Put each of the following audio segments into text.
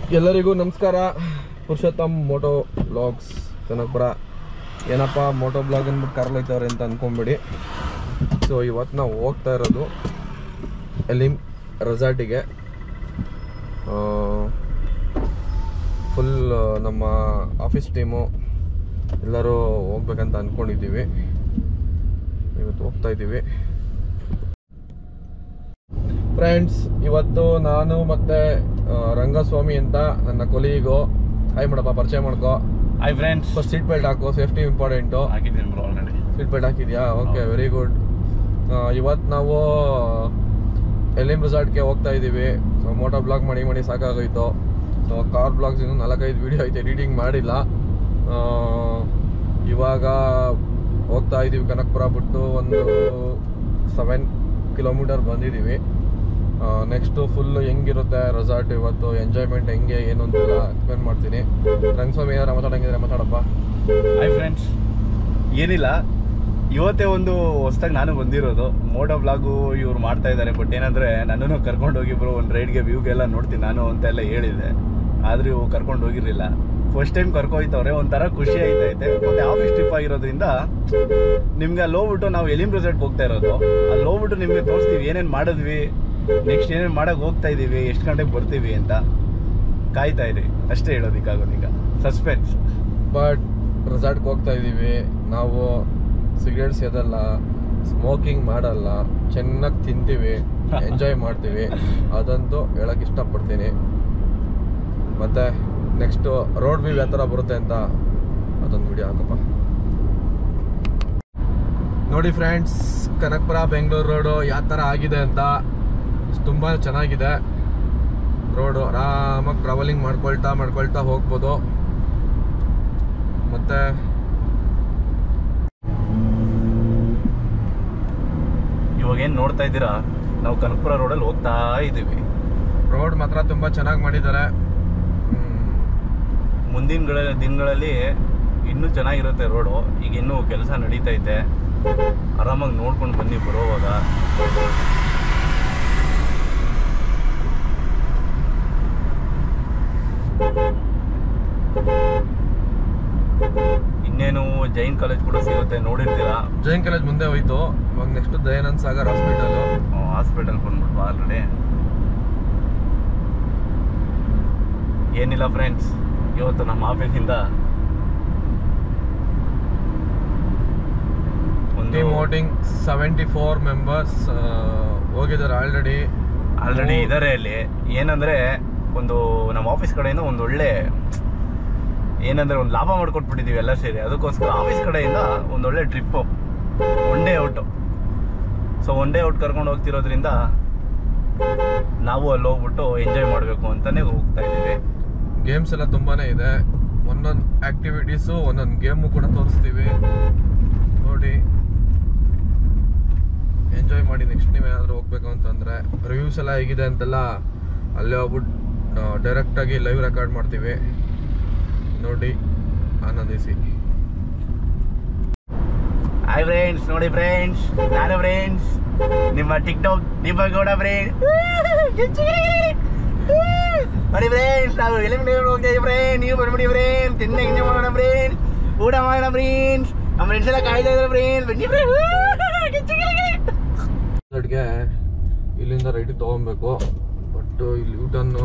ಎಲ್ಲರಿಗೂ ನಮಸ್ಕಾರ Purushottam Moto blogs Kanakapura ಏನಪ್ಪ ಮೋಟೋ ಬ್ಲಾಗ್ ಅಂದ್ಬಿಟ್ಟು ಕರ್ಲೈತವ್ರೆ ಅಂತ ಅನ್ಕೊಂಬಿಡಿ ಸೊ ಇವತ್ತು ನಾವು ಹೋಗ್ತಾ ಇರೋದು ಎಲಿಮ್ ರೆಸಾರ್ಟಿಗೆ ಫುಲ್ ನಮ್ಮ ಆಫೀಸ್ ಟೀಮು ಎಲ್ಲರೂ ಹೋಗ್ಬೇಕಂತ ಅಂದ್ಕೊಂಡಿದ್ದೀವಿ ಇವತ್ತು ಹೋಗ್ತಾ ಇದ್ದೀವಿ ಫ್ರೆಂಡ್ಸ್ ಇವತ್ತು ನಾನು ಮತ್ತೆ ಆ, ರಂಗಸ್ವಾಮಿ ಅಂತ ನನ್ನ ಕೊಲೀಗು ಹಾಯ್ ಮಾಡಪ್ಪ ಪರಿಚಯ ಮಾಡ್ಕೋ hi friends first seat belt ಹಾಕು ಸೇಫ್ಟಿ ಇಂಪಾರ್ಟೆಂಟು ಹಾಕಿದ್ದೀನಿ ಬ್ರೋ ಆಲ್ರೆಡಿ ಸೀಟ್ ಬೆಲ್ಟ್ ಹಾಕಿದ್ಯಾ ಓಕೆ ವೆರಿ ಗುಡ್ ಇವತ್ತು ನಾವು ಎಲಿಮ್ ರೆಸಾರ್ಟ್ಗೆ ಹೋಗ್ತಾ ಇದ್ದೀವಿ ಸೊ ಮೋಟೋ ಬ್ಲಾಗ್ ಮಾಡಿ ಮಾಡಿ ಸಾಕಾಗೋಯ್ತು ಸೊ ಕಾರ್ ಬ್ಲಾಗ್ಸ್ ಇನ್ನೂ ನಾಲ್ಕೈದು ವೀಡಿಯೋ ಐತೆ ಎಡಿಟಿಂಗ್ ಮಾಡಿಲ್ಲ ಆ, ಇವಾಗ ಹೋಗ್ತಾ ಇದ್ದೀವಿ ಕನಕಪುರ ಬಿಟ್ಟು ಒಂದು ಸೆವೆನ್ ಕಿಲೋಮೀಟರ್ ಬಂದಿದ್ದೀವಿ ನೆಕ್ಸ್ಟು ಫುಲ್ ಹೆಂಗಿರುತ್ತೆ ರೆಸಾರ್ಟ್ ಇವತ್ತು ಎಂಜಾಯ್ಮೆಂಟ್ ಹೆಂಗೆ ಏನು ಅಂತೆಲ್ಲ ಎಕ್ಸ್ಪ್ಲೇನ್ ಮಾಡ್ತೀನಿ ರಂಗಸ್ವಾಮಿ ಏನಾರ ಮಾತಾಡಂಗಿದ್ರೆ ಮಾತಾಡಪ್ಪ ಹಾಯ್ ಫ್ರೆಂಡ್ಸ್ ಏನಿಲ್ಲ ಇವತ್ತೇ ಒಂದು ಹೊಸ್ದಾಗಿ ನಾನು ಬಂದಿರೋದು ಮೋಟೋ ಬ್ಲಾಗು ಇವ್ರು ಮಾಡ್ತಾ ಇದ್ದಾರೆ ಬಟ್ ಏನಂದ್ರೆ ನನ್ನನ್ನು ಕರ್ಕೊಂಡು ಹೋಗಿ ಬ್ರೋ ಒಂದು ರೈಡ್ಗೆ ವ್ಯೂಗೆಲ್ಲ ನೋಡ್ತೀನಿ ನಾನು ಅಂತ ಎಲ್ಲ ಹೇಳಿದೆ ಆದ್ರೂ ಇವು ಕರ್ಕೊಂಡು ಹೋಗಿರ್ಲಿಲ್ಲ ಫಸ್ಟ್ ಟೈಮ್ ಕರ್ಕೊಯ್ತವ್ರೆ ಒಂಥರ ಖುಷಿ ಆಯ್ತೈತೆ ಮತ್ತೆ ಆಫೀಸ್ ಟ್ರಿಪ್ ಆಗಿರೋದ್ರಿಂದ ನಿಮ್ಗೆ ಅಲ್ಲಿ ಹೋಗ್ಬಿಟ್ಟು ನಾವು ಎಲಿಮ್ ರೆಸಾರ್ಟ್ಗೆ ಹೋಗ್ತಾ ಇರೋದು ಅಲ್ಲಿ ಹೋಗ್ಬಿಟ್ಟು ನಿಮ್ಗೆ ತೋರಿಸ್ತೀವಿ ಏನೇನು ಮಾಡಿದ್ವಿ ನೆಕ್ಸ್ಟ್ ಏನೇನು ಮಾಡಕ್ ಹೋಗ್ತಾ ಇದೀವಿ ಎಷ್ಟು ಗಂಟೆಗೆ ಬರ್ತೀವಿ ಅಂತ ಕಾಯ್ತಾ ಇರಿ ಅಷ್ಟೇ ಹೇಳೋದಿಕ್ಕಾಗೋದು ಈಗ ಸಸ್ಪೆನ್ಸ್ ಬಟ್ ರೆಸಾರ್ಟ್ಗೆ ಹೋಗ್ತಾ ಇದ್ದೀವಿ ನಾವು ಸಿಗರೇಟ್ ಸೇದಲ್ಲ ಸ್ಮೋಕಿಂಗ್ ಮಾಡಲ್ಲ ಚೆನ್ನಾಗಿ ತಿಂತೀವಿ ಎಂಜಾಯ್ ಮಾಡ್ತೀವಿ ಅದಂತೂ ಹೇಳಕ್ ಇಷ್ಟಪಡ್ತೀನಿ ಮತ್ತೆ ನೆಕ್ಸ್ಟು ರೋಡ್ ವ್ಯೂ ಯಾವ ಥರ ಬರುತ್ತೆ ಅಂತ ಅದೊಂದು ವಿಡಿಯೋ ಹಾಕಪ್ಪ ನೋಡಿ ಫ್ರೆಂಡ್ಸ್ ಕನಕಪುರ ಬೆಂಗಳೂರು ರೋಡು ಯಾವ ಥರ ಆಗಿದೆ ಅಂತ ತುಂಬ ಚೆನ್ನಾಗಿದೆ ರೋಡು ಆರಾಮಾಗಿ ಟ್ರಾವೆಲಿಂಗ್ ಮಾಡ್ಕೊಳ್ತಾ ಮಾಡ್ಕೊಳ್ತಾ ಹೋಗ್ಬೋದು ಮತ್ತೆ ಇವಾಗ ಏನ್ ನೋಡ್ತಾ ಇದ್ದೀರಾ ನಾವು ಕನಕಪುರ ರೋಡಲ್ಲಿ ಹೋಗ್ತಾ ಇದ್ದೀವಿ ರೋಡ್ ಮಾತ್ರ ತುಂಬ ಚೆನ್ನಾಗಿ ಮಾಡಿದ್ದಾರೆ ಹ್ಮ್. ಮುಂದಿನ ದಿನಗಳಲ್ಲಿ ಇನ್ನೂ ಚೆನ್ನಾಗಿರುತ್ತೆ ರೋಡು ಈಗ ಇನ್ನೂ ಕೆಲಸ ನಡೀತೈತೆ ಆರಾಮಾಗಿ ನೋಡ್ಕೊಂಡು ಬನ್ನಿ ಬರೋವಾಗ ಇನ್ನೇನು ಜೈನ್ ಕಾಲೇಜ್ ಕೂಡ ಸಿಗುತ್ತೆ ನೋಡಿರ್ತೀರಾ ಜೈನ್ ಕಾಲೇಜ್ ಮುಂದೆ ಹೋಯ್ತು ಇವಾಗ next Dayanand Sagar hospital hospital ಬಂದ್ಬಿಟ್ವಾ ಆಲ್ರೆಡಿ ಏನಿಲ್ಲ ಫ್ರೆಂಡ್ಸ್ ಇವತ್ತು ನಮ್ಮ ಆಫೀಸಿಂದ ಒಂದು team voting seventy four members ಹೋಗಿದ್ದಾರೆ ಆಲ್ರೆಡಿ ಆಲ್ರೆಡಿ ಇದಾರೆ ಅಲ್ಲಿ ಏನಂದ್ರೆ ಒಂದು ನಮ್ಮ ಆಫೀಸ್ ಕಡೆಯಿಂದ ಒಂದು ಒಳ್ಳೆ ಏನಂದ್ರೆ ಒಂದು ಲಾಭ ಮಾಡ್ಕೊಟ್ಬಿಟ್ಟಿದೀವಿ ಎಲ್ಲ ಸೇರಿ ಅದಕ್ಕೋಸ್ಕರ ಆಫೀಸ್ ಕಡೆಯಿಂದ ಒಂದು ಒಳ್ಳೆ trip one day out so one day out ಕರ್ಕೊಂಡು ಹೋಗ್ತಿರೋದ್ರಿಂದ ನಾವು ಅಲ್ಲಿ ಹೋಗ್ಬಿಟ್ಟು ಎಂಜಾಯ್ ಮಾಡಬೇಕು ಅಂತಾನೆ ಹೋಗ್ತಾ ಇದ್ದೀವಿ ಗೇಮ್ಸ್ ಎಲ್ಲ ತುಂಬಾನೇ ಇದೆ ಒಂದೊಂದು ಆಕ್ಟಿವಿಟೀಸು ಒಂದೊಂದು ಗೇಮು ಕೂಡ ತೋರಿಸ್ತೀವಿ ನೋಡಿ ಎಂಜಾಯ್ ಮಾಡಿ ನೆಕ್ಸ್ಟ್ ನೀವೇನಾದರೂ ಹೋಗ್ಬೇಕು ಅಂತಂದ್ರೆ ರಿವ್ಯೂಸ್ ಎಲ್ಲ ಹೇಗಿದೆ ಅಂತೆಲ್ಲ ಅಲ್ಲೇ ಹೋಗ್ಬಿಟ್ಟು ಡೈರೆಕ್ಟಾಗಿ ಲೈವ್ ರೆಕಾರ್ಡ್ ಮಾಡ್ತೀವಿ ನೋಡಿ ಆನಂದಿಸಿ ಹಾಯ್ ಫ್ರೆಂಡ್ಸ್ ನೋಡಿ ಫ್ರೆಂಡ್ಸ್ ನಾನು ಫ್ರೆಂಡ್ಸ್ ನಿಮ್ಮ ಟಿಕ್ ಟಾಕ್ ದೀಪಗೌಡ ಫ್ರೆಂಡ್ ನೋಡಿ ಫ್ರೆಂಡ್ಸ್ ನಾವು ಎಲಿಮಿನೇಟ್ ಹೋಗ್ತಾ ಇದ್ದೀವಿ ಫ್ರೆಂಡ್ ನೀವು ಬಂದ್ಬಿಡಿ ಫ್ರೆಂಡ್ ತಿನ್ನ ಎಂಜಾಯ್ ಮಾಡೋಣ ಫ್ರೆಂಡ್ ಊಟ ಮಾಡೋಣ ಫ್ರೆಂಡ್ಸ್ ನಮ್ಮ ಫ್ರೆಂಡ್ಸ್ ಎಲ್ಲ ಕಾಯ್ತಾ ಇದ್ದಾರೆ ಫ್ರೆಂಡ್ ಬನ್ನಿ ಫ್ರೆಂಡ್ ಗೆ ಇಲ್ಲಿಂದ ರೈಟ್ ತೊಗೊಬೇಕು ಬಟ್ ಇಲ್ಲಿ ಯೂಟನ್ನು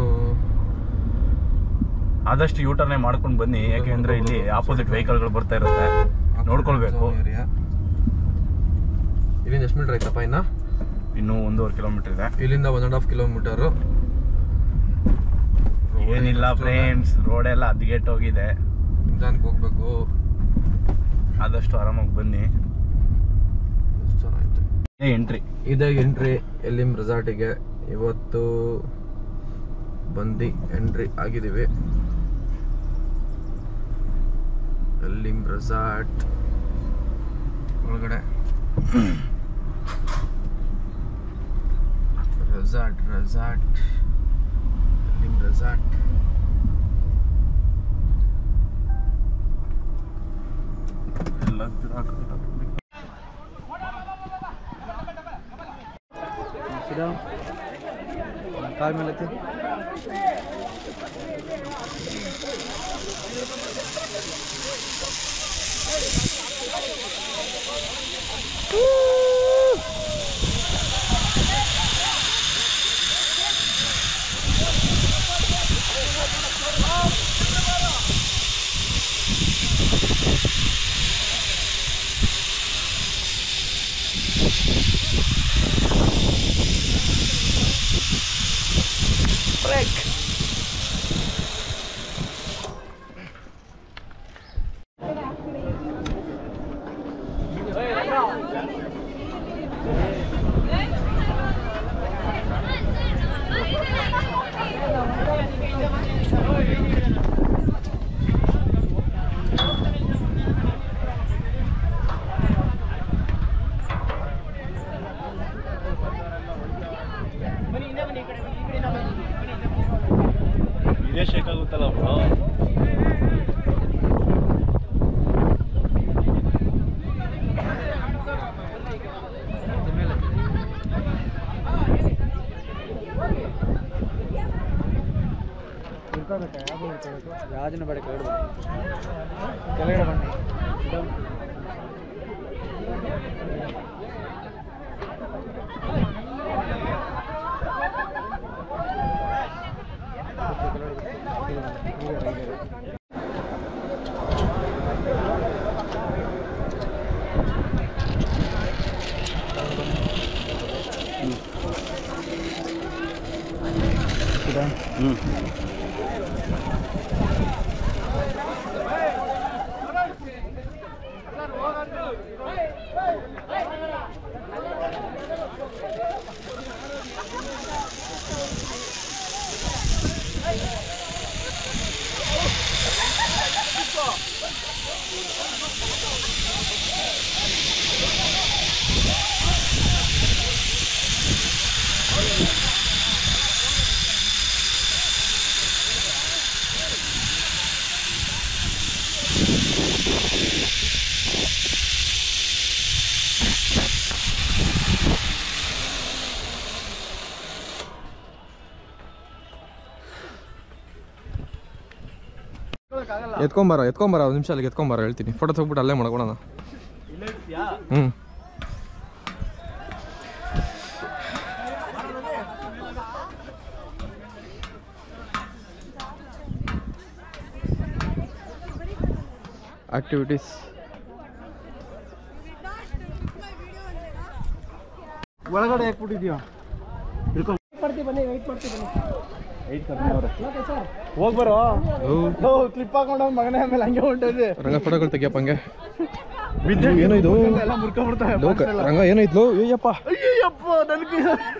ಆದಷ್ಟು ಯೂಟರ್ನೇ ಮಾಡ್ಕೊಂಡು ಬನ್ನಿ ಯಾಕೆಂದ್ರೆ ಇಲ್ಲಿ ಆಪೋಸಿಟ್ ವೆಹಿಕಲ್ಗಳು ಬರ್ತಾ ಇರುತ್ತೆ ನೋಡ್ಕೊಳ್ಬೇಕು ಏರಿಯಾ ಇಲ್ಲಿಂದ ಎಷ್ಟು ಮೀಟರ್ ಆಯ್ತಪ್ಪ ಇನ್ನ ಇನ್ನೂ ಒಂದೂವರೆ ಕಿಲೋಮೀಟರ್ ಇದೆ ಇಲ್ಲಿಂದ ಒನ್ ಆ್ಯಂಡ್ ಹಾಫ್ ಕಿಲೋಮೀಟರು ಏನಿಲ್ಲ ಫ್ರೆಂಡ್ಸ್ ರೋಡ್ ಎಲ್ಲ ಹದ್ಗೆಟ್ ಹೋಗಿದೆ ನಿಧಾನಕ್ಕೆ ಹೋಗ್ಬೇಕು ಆದಷ್ಟು ಆರಾಮಾಗಿ ಬನ್ನಿ ಎಷ್ಟು ಚೆನ್ನಾಗಿತ್ತು ಎಂಟ್ರಿ ಇದೇ ಎಂಟ್ರಿ ಎಲ್ಲಿಮ್ ರೆಸಾರ್ಟಿಗೆ ಇವತ್ತು ಬಂದು ಎಂಟ್ರಿ ಆಗಿದ್ದೀವಿ ಎಲ್ಲಿಮ್ ರೆಸಾರ್ಟ್ ಒಳಗಡೆ ರೆಸಾರ್ಟ್ ರೆಸಾರ್ಟ್ ಎಲ್ಲಿಮ್ ರೆಸಾರ್ಟ್ ಎಲ್ಲ ಕಾಲ್ ಮೇಲೆ ಇದೇ ಶೇಕ್ ಆಗುತ್ತಲ್ಲ ಬ್ರೋ ರಾಜನ ಬೇಡ ಕೆಳಗಡೆ ಕೆಳಗಡೆ ಬನ್ನಿ ಹ್ಞೂ ಎತ್ಕೊಂಬಾರ ಎತ್ಕೊಂಬಾರ ಒಂದು ನಿಮಿಷ ಅಲ್ಲಿಗೆ ಎತ್ಕೊಂಬಾರ ಹೇಳ್ತೀನಿ ಫೋಟೋ ತೆಗ್ಬಿಟ್ಟು ಅಲ್ಲೇ ಮಾಡ್ಕೊಳೋಣ ಇಲ್ಲೇ ಇರ್ತೀಯಾ ಹ್ಞೂ ಆಕ್ಟಿವಿಟೀಸ್ ಒಳಗಡೆ ಹಾಕ್ಬಿಟ್ಟಿದ್ಯೋ ಹೋಗ್ ಬರೋ ಕ್ಲಿಪ್ ಹಾಕೊಂಡು ಮಗನೇ ಆಮೇಲೆ ಹಂಗೆ ಹೊಂಟೋದೆ ರಂಗ ಫೋಟೋಗಳು ತೆಗಿಯಪ್ಪ ಹಂಗೆ ಬಿದ್ದೆ ಏನೋ ಇದು? ಎಲ್ಲ ಮುರ್ಕೊಂಡ್ಬಿಡ್ತಾವೆ ಲೋಕ ರಂಗ ಏನಾಯ್ತು ಅಯ್ಯಪ್ಪ ಅಯ್ಯಪ್ಪ ನನಗೆ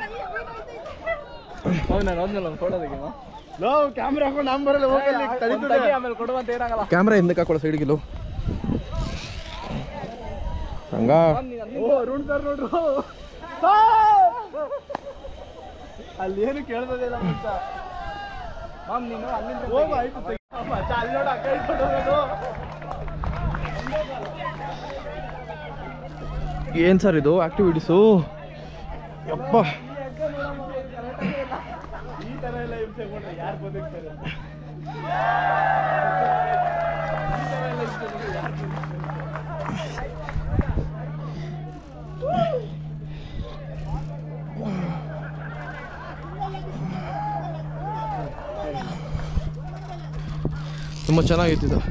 ನಾನು ಹೋದ್ಮೇಲೆ ಒಂದು ಫೋಟೋ ತೆಗಿಮ ಲೋ ಕ್ಯಾಮ್ರಾ ಹಾಕೊಂಡು ನಮ್ಮ ಬರಲ್ಲ ಹೋಗಲ್ಲಿ ತಡೀತದೆ ಆಮೇಲೆ ಕೊಡುವಂತ ಏನಾಗಲ್ಲ ಕ್ಯಾಮ್ರಾ ಹಿಂದಕ್ಕೆ ಹಾಕೊಳ್ಳೋ ಸೈಡ್ಗಿಲು ರಂಗ ಓ ಅರುಣ್ ಸರ್ ನೋಡ್ರು ಅಲ್ಲಿ ಏನು ಕೇಳ್ತದಿಲ್ಲ ಮಚ್ಚ ಮಾಮ್ ನೀನು ಅಲ್ಲಿಂದ ಹೋಗು ಆಯ್ತು ತೆಗಿ. ಮಚ್ಚ ಅಲ್ಲಿ ನೋಡು ಆ ಕೈ ಇಟ್ಕೊಂಡು ಹೋಗೋದು ಏನು ಸರ್ ಇದು ಆಕ್ಟಿವಿಟೀಸು ಯಪ್ಪ ಈ ತರ ಎಲ್ಲ ಹಿಂಸೆ ಕೊಟ್ರೆ ಯಾರು ಬದುಕ್ತಾರೆ ತುಂಬ ಚೆನ್ನಾಗಿತ್ತು ಇದು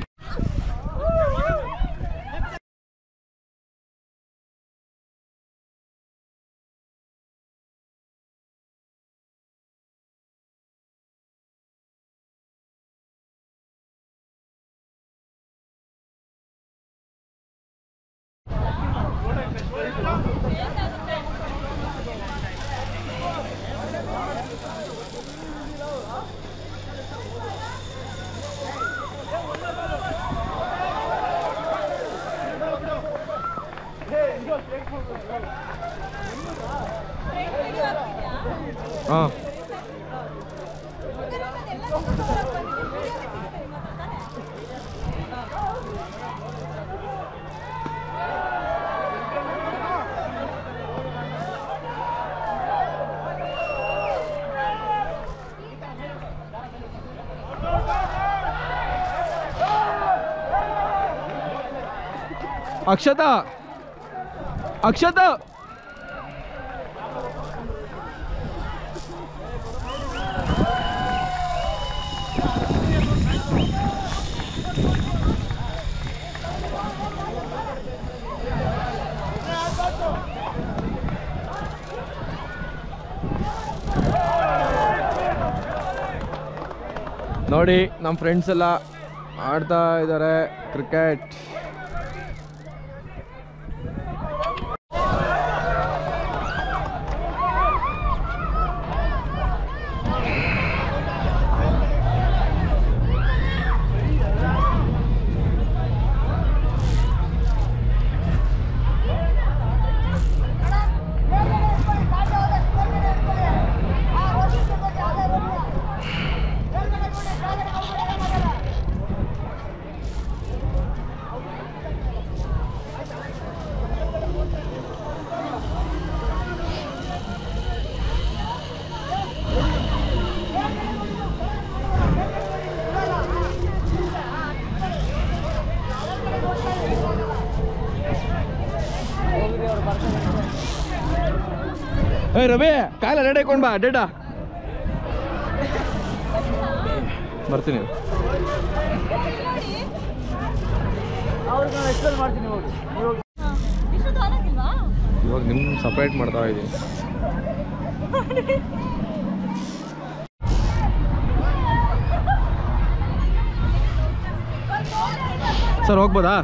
ಹಾಂ ಅಕ್ಷತಾ ಅಕ್ಷತಾ ನೋಡಿ ನಮ್ಮ ಫ್ರೆಂಡ್ಸ್ ಎಲ್ಲ ಆಡ್ತಾ ಇದ್ದಾರೆ ಕ್ರಿಕೆಟ್ ಏ ರವಿ ಕಾಲ ರೆಡಿ ಹಾಕೊಂಡ್ ಬಾ ಡೇಟ ಬರ್ತೀನಿ ಅವ್ರಿಗೆ ನಾನು ಎಕ್ಸ್ಪ್ಲೇನ್ ಮಾಡ್ತೀನಿ ಹೋಗಿ ನೀವು ಇಷ್ಟೊತ್ತು ಹಾಲಾಗಿಲ್ವಾ ಇವಾಗ ನಿಮ್ ಸಪ್ರೇಟ್ ಮಾಡ್ತಾ ಇದ್ದೀನಿ ಸರ್ ಹೋಗ್ಬೋದಾ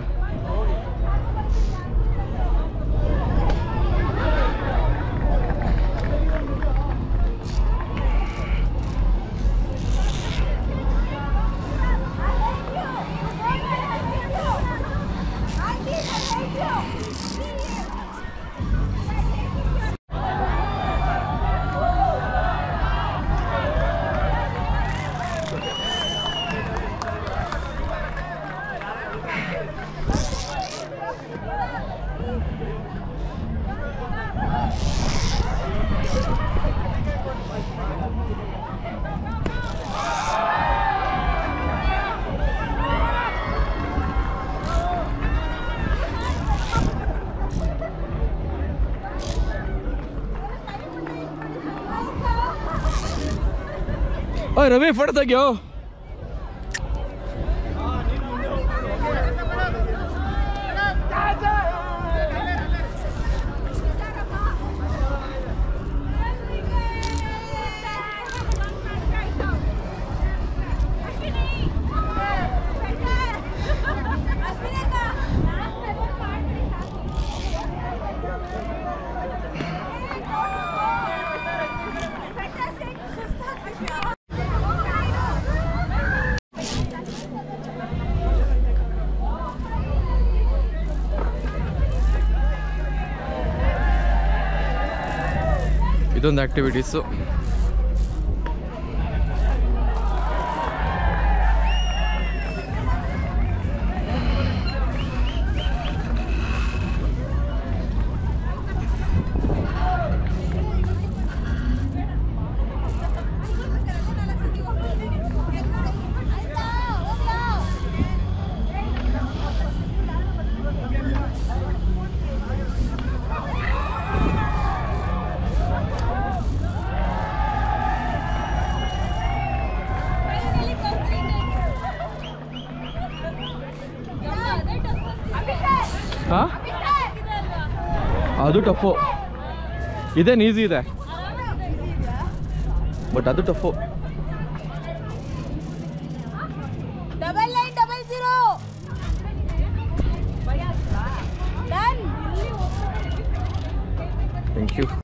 ಓಯ್ ರವಿ ಫೋಟೋ ತೆಗಿಯೋ ಇದೊಂದು ಆಕ್ಟಿವಿಟೀಸು ಹಾ ಅದು ಟಫು ಇದೇನು ಈಸಿ ಇದೆ ಬಟ್ ಅದು tough double nine double zero done thank you